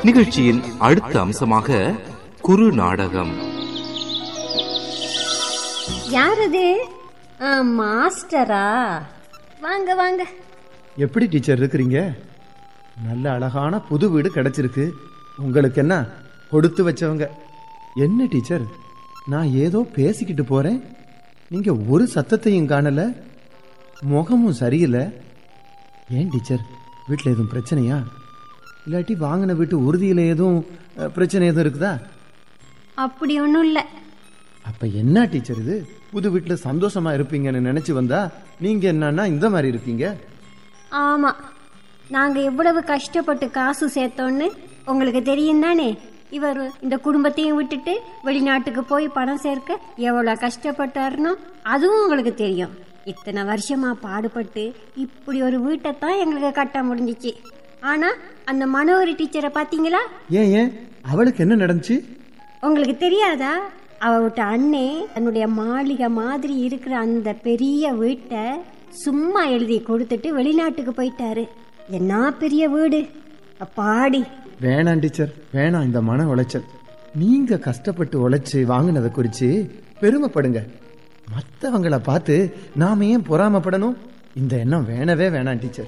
நிகழ்ச்சியின் அடுத்த அம்சமாக குறு நாடகம் யார் அது ஆ, மாஸ்டரா வாங்க வாங்க எப்படி டீச்சர் இருக்கிறீங்க நல்ல அழகான புது வீடு கிடைச்சிருக்கு உங்களுக்கு என்ன கொடுத்து வச்சவங்க என்ன டீச்சர் நான் ஏதோ பேசிக்கிட்டு போறேன் நீங்க ஒரு சத்தத்தையும் காணல முகமும் சரியில்லை ஏன் டீச்சர் வீட்டில் எதுவும் பிரச்சனையா இல்லாட்டி வாங்கின வீட்டு உறுதியில் எதுவும் அஹ், பிரச்சனை எதுவும் இருக்குதா அப்படி ஒன்றும் இல்லை அப்ப என்ன டீச்சர் இது புது வீட்டில் சந்தோஷமா இருப்பீங்கன்னு நினைச்சு வந்தா நீங்க என்னன்னா இந்த மாதிரி இருக்கீங்க ஆமாம் நாங்கள் எவ்வளவு கஷ்டப்பட்டு காசு சேர்த்தோன்னு உங்களுக்கு தெரியும் தானே இவர் இந்த குடும்பத்தையும் விட்டுட்டு வெளிநாட்டுக்கு போய் பணம் சேர்க்க எவ்வளோ கஷ்டப்பட்டாருனோ அதுவும் உங்களுக்கு தெரியும் இத்தனை வருஷமா பாடுபட்டு இப்படி ஒரு வீட்டை தான் எங்களுக்கு கட்ட முடிஞ்சிச்சு ஆனால் அந்த மனோகரி டீச்சரை பார்த்தீங்களா ஏன் ஏன் அவளுக்கு என்ன நடந்துச்சு உங்களுக்கு தெரியாதா அவ விட்ட அண்ணே தன்னுடைய மாளிகை மாதிரி இருக்கிற அந்த பெரிய வீட்டை சும்மா எழுதி கொடுத்துட்டு வெளிநாட்டுக்கு போயிட்டாரு என்ன பெரிய வீடு அப்பாடி வேணாம் டீச்சர் வேணாம் இந்த மன உளைச்சல் நீங்க கஷ்டப்பட்டு உழைச்சு வாங்கினதை குறிச்சு பெருமைப்படுங்க மற்றவங்கள பார்த்து நாம ஏன் பொறாமப்படணும் இந்த எண்ணம் வேணவே வேணாம் டீச்சர்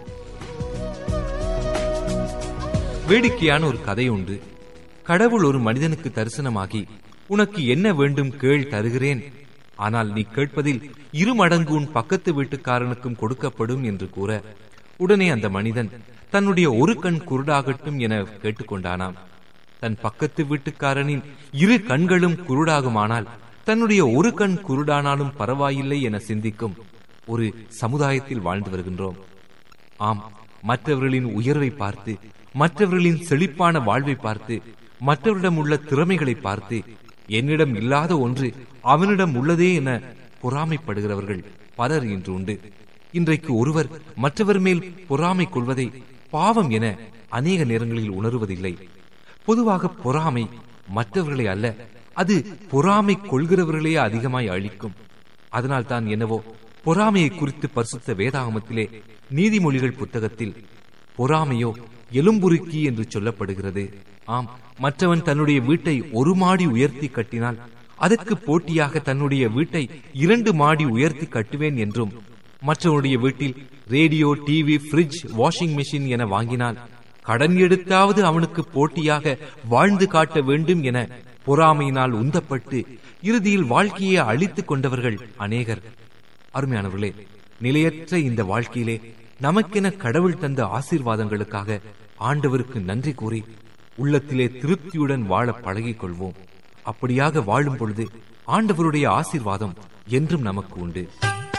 வேடிக்கையான ஒரு கதை உண்டு கடவுள் ஒரு மனிதனுக்கு தரிசனமாகி உனக்கு என்ன வேண்டும் கேள் தருகிறேன் ஆனால் நீ கேட்பதில் இரு மடங்கு உன் பக்கத்து வீட்டுக்காரனுக்கும் கொடுக்கப்படும் என்று கூற உடனே அந்த மனிதன் தன்னுடைய ஒரு கண் குருடாகட்டும் என கேட்டுக்கொண்டானாம் தன் பக்கத்து வீட்டுக்காரனின் இரு கண்களும் குருடாகுமானால் தன்னுடைய ஒரு கண் குருடானாலும் பரவாயில்லை என சிந்திக்கும் ஒரு சமுதாயத்தில் வாழ்ந்து வருகின்றோம் ஆம் மற்றவர்களின் உயர்வை பார்த்து மற்றவர்களின் செழிப்பான வாழ்வை பார்த்து மற்றவரிடம் உள்ள திறமைகளை பார்த்து என்னிடம் இல்லாத ஒன்று அவனிடம் உள்ளதே என பொறாமைப்படுகிறவர்கள் பலர் இன்று உண்டு இன்றைக்கு ஒருவர் மற்றவர் மேல் பொறாமை கொள்வதை பாவம் என அநேக நேரங்களில் உணருவதில்லை பொதுவாக பொறாமை மற்றவர்களை அல்ல அது பொறாமை கொள்கிறவர்களே அதிகமாய் அழிக்கும் அதனால் தான் என்னவோ பொறாமையை குறித்து பரிசுத்த வேதாகமத்திலே நீதிமொழிகள் புத்தகத்தில் பொறாமையோ எலும்புருக்கி என்று சொல்லப்படுகிறது ஆம் மற்றவன் தன்னுடைய வீட்டை ஒரு மாடி உயர்த்தி கட்டினால் அதற்கு போட்டியாக தன்னுடைய வீட்டை இரண்டு மாடி உயர்த்தி கட்டுவேன் என்றும் மற்றவனுடைய வீட்டில் radio TV fridge washing machine என வாங்கினால் கடன் எடுத்தாவது அவனுக்கு போட்டியாக வாழ்ந்து காட்ட வேண்டும் என பொறாமையினால் உந்தப்பட்டு இறுதியில் வாழ்க்கையை அழித்துக் கொண்டவர்கள் அநேகர் அருமையானவர்களே நிலையற்ற இந்த வாழ்க்கையிலே நமக்கென கடவுள் தந்த ஆசீர்வாதங்களுக்காக ஆண்டவருக்கு நன்றி கூறி உள்ளத்திலே திருப்தியுடன் வாழ பழகிக் கொள்வோம் அப்படியாக வாழும் பொழுது ஆண்டவருடைய ஆசீர்வாதம் என்றும் நமக்கு உண்டு